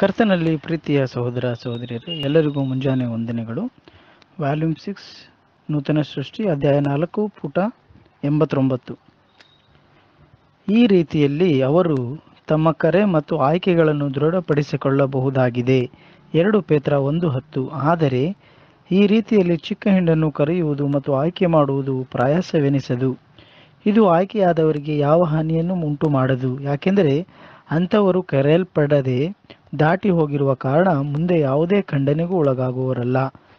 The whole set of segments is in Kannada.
ಕರ್ತನಲ್ಲಿ ಪ್ರೀತಿಯ ಸಹೋದರ ಸಹೋದರಿಯರೇ ಎಲ್ಲರಿಗೂ ಮುಂಜಾನೆ ವಂದನೆಗಳು ವ್ಯಾಲ್ಯೂಮ್ ಸಿಕ್ಸ್ ನೂತನ ಸೃಷ್ಟಿ ಅಧ್ಯಾಯ ನಾಲ್ಕು ಪುಟ ಎಂಬತ್ತೊಂಬತ್ತು ಈ ರೀತಿಯಲ್ಲಿ ಅವರು ತಮ್ಮ ಕರೆ ಮತ್ತು ಆಯ್ಕೆಗಳನ್ನು ದೃಢಪಡಿಸಿಕೊಳ್ಳಬಹುದಾಗಿದೆ ಎರಡು ಪೇತ್ರ ಒಂದು ಹತ್ತು ಆದರೆ ಈ ರೀತಿಯಲ್ಲಿ ಚಿಕ್ಕ ಹಿಂಡನ್ನು ಕರೆಯುವುದು ಮತ್ತು ಆಯ್ಕೆ ಮಾಡುವುದು ಪ್ರಯಾಸವೆನಿಸದು ಇದು ಆಯ್ಕೆಯಾದವರಿಗೆ ಯಾವ ಹಾನಿಯನ್ನು ಉಂಟು ಮಾಡದು ಯಾಕೆಂದರೆ ಅಂಥವರು ಕರೆಯಲ್ಪಡದೆ ದಾಟಿ ಹೋಗಿರುವ ಕಾರಣ ಮುಂದೆ ಯಾವುದೇ ಖಂಡನೆಗೂ ಒಳಗಾಗುವವರಲ್ಲ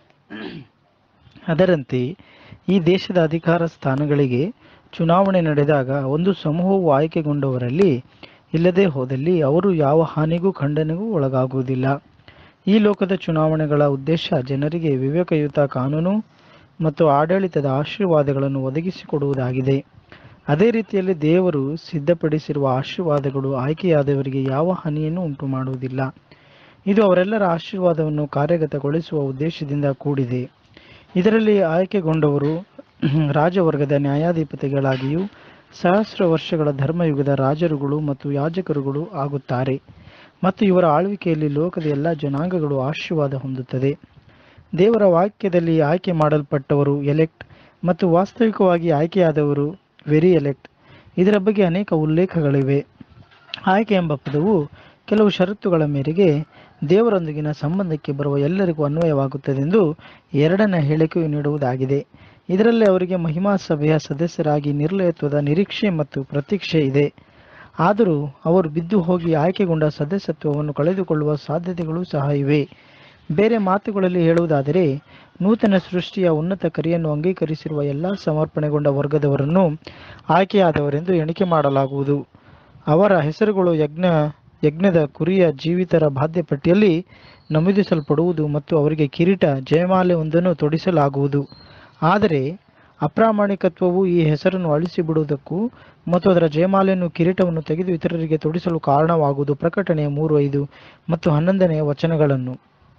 ಅದರಂತೆ ಈ ದೇಶದ ಅಧಿಕಾರ ಸ್ಥಾನಗಳಿಗೆ ಚುನಾವಣೆ ನಡೆದಾಗ ಒಂದು ಸಮೂಹವು ಆಯ್ಕೆಗೊಂಡವರಲ್ಲಿ ಇಲ್ಲದೆ ಹೋದಲ್ಲಿ ಅವರು ಯಾವ ಹಾನಿಗೂ ಖಂಡನೆಗೂ ಒಳಗಾಗುವುದಿಲ್ಲ ಈ ಲೋಕದ ಚುನಾವಣೆಗಳ ಉದ್ದೇಶ ಜನರಿಗೆ ವಿವೇಕಯುತ ಕಾನೂನು ಮತ್ತು ಆಡಳಿತದ ಆಶೀರ್ವಾದಗಳನ್ನು ಒದಗಿಸಿಕೊಡುವುದಾಗಿದೆ ಅದೇ ರೀತಿಯಲ್ಲಿ ದೇವರು ಸಿದ್ಧಪಡಿಸಿರುವ ಆಶೀರ್ವಾದಗಳು ಆಯ್ಕೆಯಾದವರಿಗೆ ಯಾವ ಹಾನಿಯನ್ನು ಉಂಟು ಮಾಡುವುದಿಲ್ಲ ಇದು ಅವರೆಲ್ಲರ ಆಶೀರ್ವಾದವನ್ನು ಕಾರ್ಯಗತಗೊಳಿಸುವ ಉದ್ದೇಶದಿಂದ ಕೂಡಿದೆ ಇದರಲ್ಲಿ ಆಯ್ಕೆಗೊಂಡವರು ರಾಜವರ್ಗದ ನ್ಯಾಯಾಧಿಪತಿಗಳಾಗಿಯೂ ಸಹಸ್ರ ವರ್ಷಗಳ ಧರ್ಮಯುಗದ ರಾಜರುಗಳು ಮತ್ತು ಯಾಜಕರುಗಳು ಆಗುತ್ತಾರೆ ಮತ್ತು ಇವರ ಆಳ್ವಿಕೆಯಲ್ಲಿ ಲೋಕದ ಎಲ್ಲ ಜನಾಂಗಗಳು ಆಶೀರ್ವಾದ ಹೊಂದುತ್ತದೆ ದೇವರ ವಾಕ್ಯದಲ್ಲಿ ಆಯ್ಕೆ ಮಾಡಲ್ಪಟ್ಟವರು ಎಲೆಕ್ಟ್ ಮತ್ತು ವಾಸ್ತವಿಕವಾಗಿ ಆಯ್ಕೆಯಾದವರು ವೆರಿ ಎಲೆಕ್ಟ್ ಇದರ ಬಗ್ಗೆ ಅನೇಕ ಉಲ್ಲೇಖಗಳಿವೆ ಆಯ್ಕೆ ಎಂಬ ಪದವು ಕೆಲವು ಷರತ್ತುಗಳ ಮೇರೆಗೆ ದೇವರೊಂದಿಗಿನ ಸಂಬಂಧಕ್ಕೆ ಬರುವ ಎಲ್ಲರಿಗೂ ಅನ್ವಯವಾಗುತ್ತದೆಂದು ಎರಡನೇ ಹೇಳಿಕೆಯು ನೀಡುವುದಾಗಿದೆ ಇದರಲ್ಲಿ ಅವರಿಗೆ ಮಹಿಮಾ ಸಭೆಯ ಸದಸ್ಯರಾಗಿ ನಿರ್ಲಯತ್ವದ ನಿರೀಕ್ಷೆ ಮತ್ತು ಪ್ರತೀಕ್ಷೆ ಇದೆ ಆದರೂ ಅವರು ಬಿದ್ದು ಹೋಗಿ ಆಯ್ಕೆಗೊಂಡ ಸದಸ್ಯತ್ವವನ್ನು ಕಳೆದುಕೊಳ್ಳುವ ಸಾಧ್ಯತೆಗಳು ಸಹ ಇವೆ ಬೇರೆ ಮಾತುಗಳಲ್ಲಿ ಹೇಳುವುದಾದರೆ ನೂತನ ಸೃಷ್ಟಿಯ ಉನ್ನತ ಕರೆಯನ್ನು ಅಂಗೀಕರಿಸಿರುವ ಎಲ್ಲ ಸಮರ್ಪಣೆಗೊಂಡ ವರ್ಗದವರನ್ನು ಆಯ್ಕೆಯಾದವರೆಂದು ಎಣಿಕೆ ಮಾಡಲಾಗುವುದು ಅವರ ಹೆಸರುಗಳು ಯಜ್ಞ ಯಜ್ಞದ ಕುರಿಯ ಜೀವಿತರ ಬಾಧ್ಯಪಟ್ಟಿಯಲ್ಲಿ ನಮೂದಿಸಲ್ಪಡುವುದು ಮತ್ತು ಅವರಿಗೆ ಕಿರೀಟ ಜಯಮಾಲೆ ಒಂದನ್ನು ತೊಡಿಸಲಾಗುವುದು ಆದರೆ ಅಪ್ರಾಮಾಣಿಕತ್ವವು ಈ ಹೆಸರನ್ನು ಅಳಿಸಿಬಿಡುವುದಕ್ಕೂ ಮತ್ತು ಅದರ ಜಯಮಾಲೆಯನ್ನು ಕಿರೀಟವನ್ನು ತೆಗೆದು ಇತರರಿಗೆ ತೊಡಿಸಲು ಕಾರಣವಾಗುವುದು ಪ್ರಕಟಣೆ ಮೂರು ಐದು ಮತ್ತು ಹನ್ನೊಂದನೆಯ ವಚನಗಳನ್ನು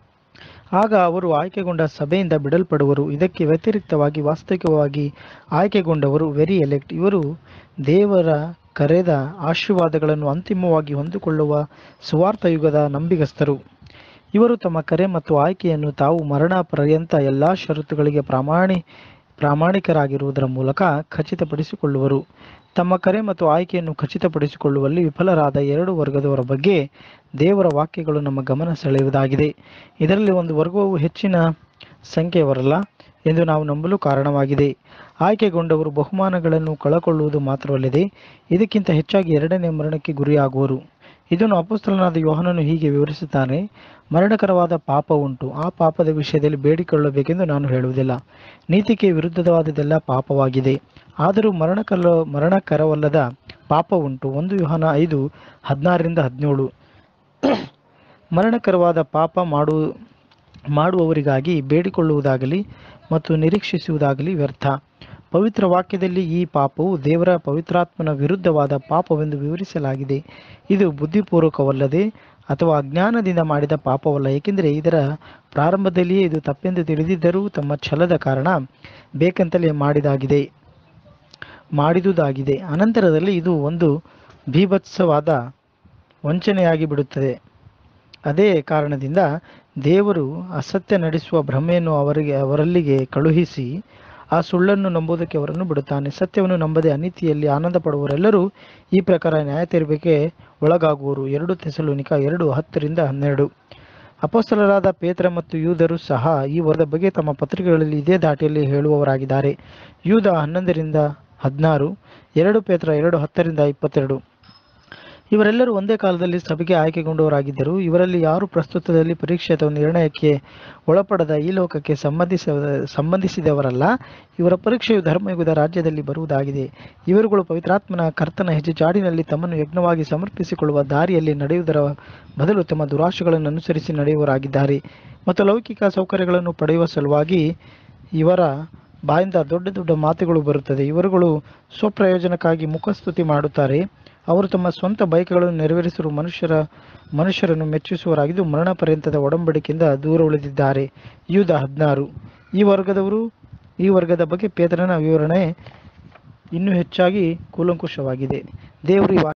ಆಗ ಅವರು ಆಯ್ಕೆಗೊಂಡ ಸಭೆಯಿಂದ ಬಿಡಲ್ಪಡುವರು ಇದಕ್ಕೆ ವ್ಯತಿರಿಕ್ತವಾಗಿ ವಾಸ್ತವಿಕವಾಗಿ ಆಯ್ಕೆಗೊಂಡವರು ವೆರಿ ಎಲೆಕ್ಟ್ ಇವರು ದೇವರ ಕರೆದ ಆಶೀರ್ವಾದಗಳನ್ನು ಅಂತಿಮವಾಗಿ ಹೊಂದಿಕೊಳ್ಳುವ ಸುವಾರ್ಥ ಯುಗದ ನಂಬಿಗಸ್ತರು ಇವರು ತಮ್ಮ ಕರೆ ಮತ್ತು ಆಯ್ಕೆಯನ್ನು ತಾವು ಮರಣ ಪರ್ಯಂತ ಎಲ್ಲ ಷರತ್ತುಗಳಿಗೆ ಪ್ರಾಮಾಣಿ ಪ್ರಾಮಾಣಿಕರಾಗಿರುವುದರ ಮೂಲಕ ಖಚಿತಪಡಿಸಿಕೊಳ್ಳುವರು ತಮ್ಮ ಕರೆ ಮತ್ತು ಆಯ್ಕೆಯನ್ನು ಖಚಿತಪಡಿಸಿಕೊಳ್ಳುವಲ್ಲಿ ವಿಫಲರಾದ ಎರಡು ವರ್ಗದವರ ಬಗ್ಗೆ ದೇವರ ವಾಕ್ಯಗಳು ನಮ್ಮ ಗಮನ ಸೆಳೆಯುವುದಾಗಿದೆ ಇದರಲ್ಲಿ ಒಂದು ವರ್ಗವು ಹೆಚ್ಚಿನ ಸಂಖ್ಯೆಯವರಲ್ಲ ಎಂದು ನಾವು ನಂಬಲು ಕಾರಣವಾಗಿದೆ ಆಯ್ಕೆಗೊಂಡವರು ಬಹುಮಾನಗಳನ್ನು ಕಳಕೊಳ್ಳುವುದು ಮಾತ್ರವಲ್ಲದೆ ಇದಕ್ಕಿಂತ ಹೆಚ್ಚಾಗಿ ಎರಡನೇ ಮರಣಕ್ಕೆ ಗುರಿಯಾಗುವರು ಇದನ್ನು ಅಪುಸ್ತಲನಾದ ಯೋಹನನು ಹೀಗೆ ವಿವರಿಸುತ್ತಾನೆ ಮರಣಕರವಾದ ಪಾಪ ಉಂಟು ಆ ಪಾಪದ ವಿಷಯದಲ್ಲಿ ಬೇಡಿಕೊಳ್ಳಬೇಕೆಂದು ನಾನು ಹೇಳುವುದಿಲ್ಲ ನೀತಿಗೆ ವಿರುದ್ಧವಾದದೆಲ್ಲ ಪಾಪವಾಗಿದೆ ಆದರೂ ಮರಣಕರ ಮರಣಕರವಲ್ಲದ ಪಾಪ ಉಂಟು ಒಂದು ಯೋಹನ ಐದು ಹದಿನಾರರಿಂದ ಹದಿನೇಳು ಮರಣಕರವಾದ ಪಾಪ ಮಾಡು ಮಾಡುವವರಿಗಾಗಿ ಬೇಡಿಕೊಳ್ಳುವುದಾಗಲಿ ಮತ್ತು ನಿರೀಕ್ಷಿಸುವುದಾಗಲಿ ವ್ಯರ್ಥ ಪವಿತ್ರ ವಾಕ್ಯದಲ್ಲಿ ಈ ಪಾಪವು ದೇವರ ಪವಿತ್ರಾತ್ಮನ ವಿರುದ್ಧವಾದ ಪಾಪವೆಂದು ವಿವರಿಸಲಾಗಿದೆ ಇದು ಬುದ್ಧಿಪೂರ್ವಕವಲ್ಲದೆ ಅಥವಾ ಅಜ್ಞಾನದಿಂದ ಮಾಡಿದ ಪಾಪವಲ್ಲ ಏಕೆಂದರೆ ಇದರ ಪ್ರಾರಂಭದಲ್ಲಿಯೇ ಇದು ತಪ್ಪೆಂದು ತಿಳಿದಿದ್ದರೂ ತಮ್ಮ ಛಲದ ಕಾರಣ ಬೇಕಂತಲೇ ಮಾಡಿದಾಗಿದೆ ಮಾಡಿದುದಾಗಿದೆ ಅನಂತರದಲ್ಲಿ ಇದು ಒಂದು ಭೀಭತ್ಸವಾದ ವಂಚನೆಯಾಗಿ ಬಿಡುತ್ತದೆ ಅದೇ ಕಾರಣದಿಂದ ದೇವರು ಅಸತ್ಯ ನಡೆಸುವ ಭ್ರಮೆಯನ್ನು ಅವರಿಗೆ ಅವರಲ್ಲಿಗೆ ಕಳುಹಿಸಿ ಆ ಸುಳ್ಳನ್ನು ನಂಬುವುದಕ್ಕೆ ಅವರನ್ನು ಬಿಡುತ್ತಾನೆ ಸತ್ಯವನ್ನು ನಂಬದೆ ಅನೀತಿಯಲ್ಲಿ ಆನಂದ ಪಡುವವರೆಲ್ಲರೂ ಈ ಪ್ರಕಾರ ನ್ಯಾಯ ತೀರ್ಪಿಗೆ ಒಳಗಾಗುವರು ಎರಡು ತೆಸಲೋನಿಕ ಎರಡು ಹತ್ತರಿಂದ ಹನ್ನೆರಡು ಅಪೋಸ್ತಲರಾದ ಪೇತ್ರ ಮತ್ತು ಯೂದರು ಸಹ ಈ ವರದ ಬಗ್ಗೆ ತಮ್ಮ ಪತ್ರಿಕೆಗಳಲ್ಲಿ ಇದೇ ದಾಟಿಯಲ್ಲಿ ಹೇಳುವವರಾಗಿದ್ದಾರೆ ಯೂದ ಹನ್ನೊಂದರಿಂದ ಹದಿನಾರು ಎರಡು ಪೇತ್ರ ಎರಡು ಹತ್ತರಿಂದ ಇಪ್ಪತ್ತೆರಡು ಇವರೆಲ್ಲರೂ ಒಂದೇ ಕಾಲದಲ್ಲಿ ಸಭೆಗೆ ಆಯ್ಕೆಗೊಂಡವರಾಗಿದ್ದರು ಇವರಲ್ಲಿ ಯಾರು ಪ್ರಸ್ತುತದಲ್ಲಿ ಪರೀಕ್ಷೆ ಅಥವಾ ನಿರ್ಣಯಕ್ಕೆ ಒಳಪಡದ ಈ ಲೋಕಕ್ಕೆ ಸಂಬಂಧಿಸ ಸಂಬಂಧಿಸಿದವರಲ್ಲ ಇವರ ಪರೀಕ್ಷೆಯು ಧರ್ಮಯುಗದ ರಾಜ್ಯದಲ್ಲಿ ಬರುವುದಾಗಿದೆ ಇವರುಗಳು ಪವಿತ್ರಾತ್ಮನ ಕರ್ತನ ಹೆಜ್ಜೆ ಜಾಡಿನಲ್ಲಿ ತಮ್ಮನ್ನು ಯಜ್ಞವಾಗಿ ಸಮರ್ಪಿಸಿಕೊಳ್ಳುವ ದಾರಿಯಲ್ಲಿ ನಡೆಯುವುದರ ಬದಲು ತಮ್ಮ ದುರಾಶೆಗಳನ್ನು ಅನುಸರಿಸಿ ನಡೆಯುವವರಾಗಿದ್ದಾರೆ ಮತ್ತು ಲೌಕಿಕ ಸೌಕರ್ಯಗಳನ್ನು ಪಡೆಯುವ ಸಲುವಾಗಿ ಇವರ ಬಾಯಿಂದ ದೊಡ್ಡ ದೊಡ್ಡ ಮಾತುಗಳು ಬರುತ್ತದೆ ಇವರುಗಳು ಸ್ವಪ್ರಯೋಜನಕ್ಕಾಗಿ ಮುಖಸ್ತುತಿ ಮಾಡುತ್ತಾರೆ ಅವರು ತಮ್ಮ ಸ್ವಂತ ಬಯಕೆಗಳನ್ನು ನೆರವೇರಿಸಲು ಮನುಷ್ಯರ ಮನುಷ್ಯರನ್ನು ಮೆಚ್ಚಿಸುವರಾಗಿದ್ದು ಮರಣ ಪರ್ಯಂತದ ಒಡಂಬಡಿಕೆಯಿಂದ ದೂರ ಉಳಿದಿದ್ದಾರೆ ಯೂದ ಹದಿನಾರು ಈ ವರ್ಗದವರು ಈ ವರ್ಗದ ಬಗ್ಗೆ ಪೇತ್ರನ ವಿವರಣೆ ಇನ್ನೂ ಹೆಚ್ಚಾಗಿ ಕೂಲಂಕುಷವಾಗಿದೆ ದೇವರು ಈ